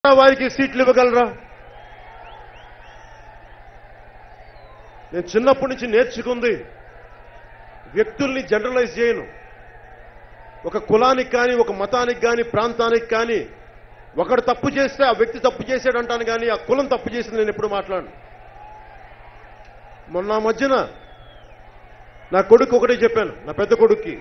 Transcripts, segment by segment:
వారికి సీట్లు ఇవ్వగలరా నేను చిన్నప్పటి నుంచి నేర్చుకుంది వ్యక్తుల్ని జనరలైజ్ చేయను ఒక కులానికి కానీ ఒక మతానికి కానీ ప్రాంతానికి కానీ ఒకడు తప్పు చేస్తే ఆ వ్యక్తి తప్పు చేశాడు అంటాను కానీ ఆ కులం తప్పు చేసింది నేను ఎప్పుడు మాట్లాడను మొన్న ఆ మధ్యన నా కొడుకు ఒకటే చెప్పాను నా పెద్ద కొడుక్కి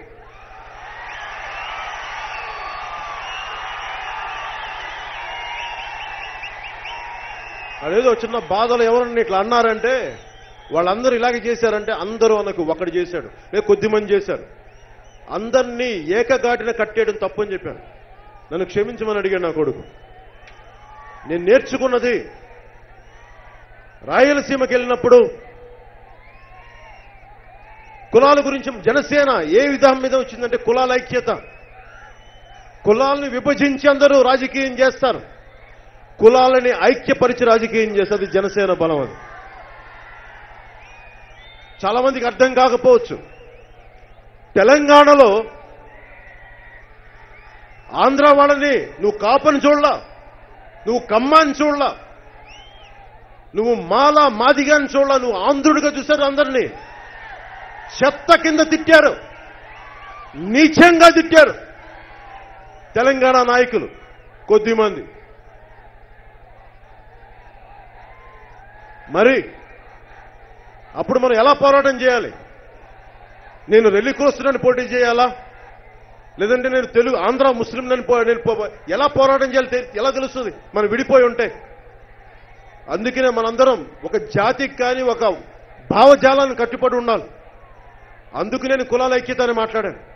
అదేదో చిన్న బాధలు ఎవరన్నా ఇట్లా అన్నారంటే వాళ్ళందరూ ఇలాగే చేశారంటే అందరూ అనకు ఒకడు చేశాడు లేదా కొద్ది మంది చేశారు అందరినీ ఏకగాటిన కట్టేయడం తప్పు అని చెప్పాను నన్ను క్షమించమని అడిగాడు నా కొడుకు నేను నేర్చుకున్నది రాయలసీమకి వెళ్ళినప్పుడు కులాల గురించి జనసేన ఏ విధానం మీద వచ్చిందంటే కులాల ఐక్యత కులాలని విభజించి అందరూ రాజకీయం చేస్తారు కులాలని ఐక్యపరిచి రాజకీయం చేస్తుంది జనసేన బలం అది చాలా మందికి అర్థం కాకపోవచ్చు తెలంగాణలో ఆంధ్ర వాళ్ళని నువ్వు కాపని చూడలా నువ్వు కమ్మాని చూడలా నువ్వు మాల మాదిగాని చూడలా నువ్వు ఆంధ్రుడిగా చూశారు అందరినీ చెత్త కింద తిట్టారు నీచంగా తిట్టారు తెలంగాణ నాయకులు కొద్దిమంది మరి అప్పుడు మనం ఎలా పోరాటం చేయాలి నేను రెల్లికోస్తున్నాను పోటీ చేయాలా లేదంటే నేను తెలుగు ఆంధ్ర ముస్లిం నేను పో- నేను పో- ఎలా పోరాటం చేయాలి తె- ఎలా తెలుస్తుంది మనం విడిపోయి ఉంటే అందుకనే మనందరం ఒక జాతికి కానీ ఒక భావజాలాన్ని కట్టుబడి ఉండాలి అందుకు నేను కులాల ఐక్యత అని మాట్లాడాను